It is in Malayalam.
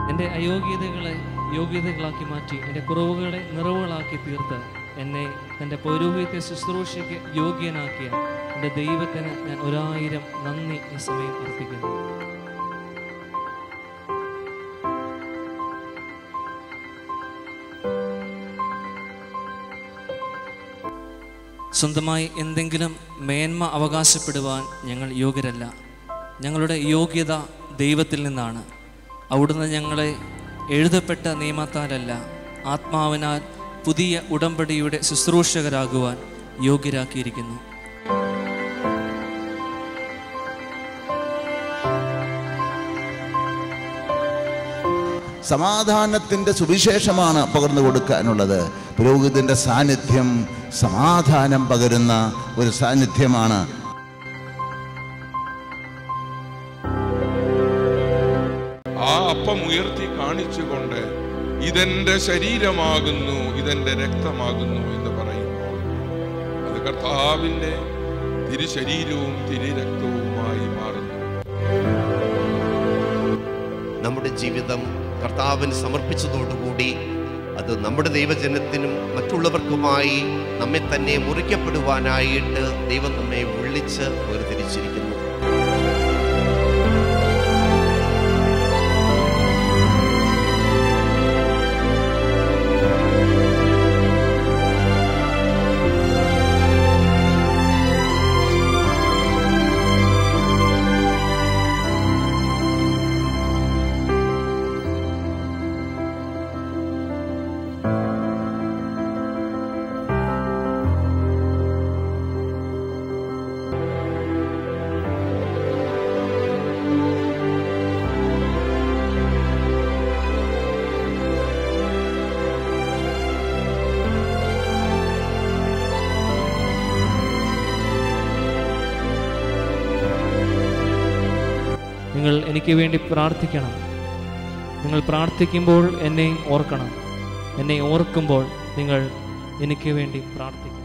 എൻ്റെ അയോഗ്യതകളെ യോഗ്യതകളാക്കി മാറ്റി എൻ്റെ കുറവുകളെ നിറവുകളാക്കി തീർത്ത് എന്നെ തൻ്റെ പൗരോഹിത്യ ശുശ്രൂഷയ്ക്ക് യോഗ്യനാക്കിയ എൻ്റെ ദൈവത്തിന് ഞാൻ ഒരായിരം നന്ദി ഈ സമയം അർപ്പിക്കുന്നു സ്വന്തമായി എന്തെങ്കിലും മേന്മ അവകാശപ്പെടുവാൻ ഞങ്ങൾ യോഗ്യരല്ല ഞങ്ങളുടെ യോഗ്യത ദൈവത്തിൽ നിന്നാണ് അവിടുന്ന് ഞങ്ങളെ എഴുതപ്പെട്ട നിയമത്താലല്ല ആത്മാവിനാൽ പുതിയ ഉടമ്പടിയുടെ ശുശ്രൂഷകരാകുവാൻ യോഗ്യരാക്കിയിരിക്കുന്നു സമാധാനത്തിൻ്റെ സുവിശേഷമാണ് പകർന്നു കൊടുക്കാനുള്ളത് പുരോഹിതൻ്റെ സാന്നിധ്യം സമാധാനം പകരുന്ന ഒരു സാന്നിധ്യമാണ് ആ അപ്പം ഉയർത്തി കാണിച്ചുകൊണ്ട് ഇതെന്റെ ശരീരമാകുന്നു ഇതെന്റെ രക്തമാകുന്നു എന്ന് പറയുമ്പോൾ അത് കർത്താവിന്റെ തിരുശരീരവും തിരുരക്തവുമായി മാറുന്നു നമ്മുടെ ജീവിതം കർത്താവിന് സമർപ്പിച്ചതോടുകൂടി അത് നമ്മുടെ ദൈവജനത്തിനും മറ്റുള്ളവർക്കുമായി നമ്മെ തന്നെ മുറിക്കപ്പെടുവാനായിട്ട് ദൈവം നമ്മെ വിളിച്ച് വേർതിരിച്ചിരിക്കുന്നു നിങ്ങൾ എനിക്ക് വേണ്ടി പ്രാർത്ഥിക്കണം നിങ്ങൾ പ്രാർത്ഥിക്കുമ്പോൾ എന്നെ ഓർക്കണം എന്നെ ഓർക്കുമ്പോൾ നിങ്ങൾ എനിക്ക് വേണ്ടി പ്രാർത്ഥിക്കണം